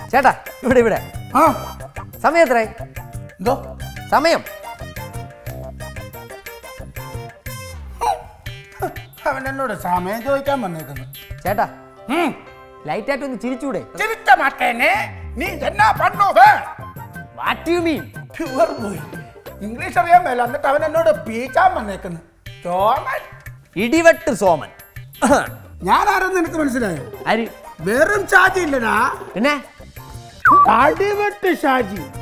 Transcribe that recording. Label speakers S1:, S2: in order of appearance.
S1: ചേട്ടാ ഇവിടെ ഇവിടെ
S2: ആ
S1: സമയം എത്രേ
S2: എന്തോ
S1: സമയം
S2: അവൻ എന്നോട് സമയം ചോദിക്കാൻ വന്നേക്കുന്നു
S1: ചേട്ടാ
S2: ഉം.
S1: ലൈറ്റ് ആയിട്ട് ഒന്ന് ചിരിച്ചൂടെ
S2: ചിരിച്ച മാട്ടേനെ നീ എന്നാ പണ്ണോവേ
S1: what you mean
S2: pure boy English അറിയാൻ മേല എന്നിട്ട് അവൻ എന്നോട് പീച്ചാൻ വന്നേക്കുന്നു ചോമൻ
S1: ഇടിവെട്ട് സോമൻ
S2: ഞാൻ ആരെന്ന് നിനക്ക് മനസ്സിലായോ
S1: ആര്
S2: വെറും ഷാജി ഇല്ലടാ
S1: പിന്നെ
S2: അടിവെട്ട് ഷാജി